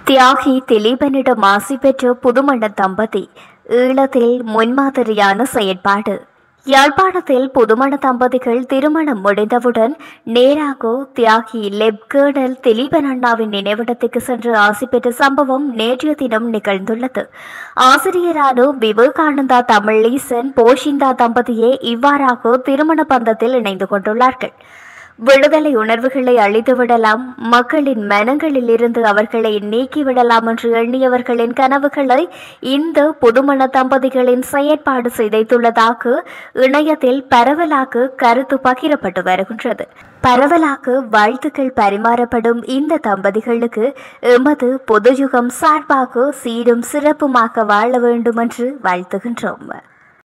தியாகி திலீபனிடம் ஆசி பெற்ற புதுமண தம்பதி ஈழத்தில் முன்மாதிரியான செயற்பாடு யாழ்ப்பாணத்தில் புதுமண தம்பதிகள் திருமணம் முடிந்தவுடன் நேராக தியாகி லெப்கேர்னல் திலீபன் அண்ணாவின் நினைவிடத்துக்கு சென்று ஆசி பெற்ற சம்பவம் நேற்றைய தினம் நிகழ்ந்துள்ளது ஆசிரியரான விவேகானந்தா தமிழீசன் போஷிந்தா தம்பதியே இவ்வாறாக திருமண பந்தத்தில் இணைந்து கொண்டுள்ளார்கள் விடுதலை உணர்வுகளை அழித்துவிடலாம் மக்களின் மனங்களில் இருந்து அவர்களை நீக்கிவிடலாம் என்று எண்ணியவர்களின் கனவுகளை இந்த புதுமண தம்பதிகளின் செயற்பாடு சிதைத்துள்ளதாக இணையத்தில் பரவலாக கருத்து பகிரப்பட்டு வருகின்றது பரவலாக வாழ்த்துக்கள் பரிமாறப்படும் இந்த தம்பதிகளுக்கு எமது பொதுயுகம் சார்பாக சீரும் சிறப்புமாக வாழ வேண்டும் என்று வாழ்த்துகின்றோம்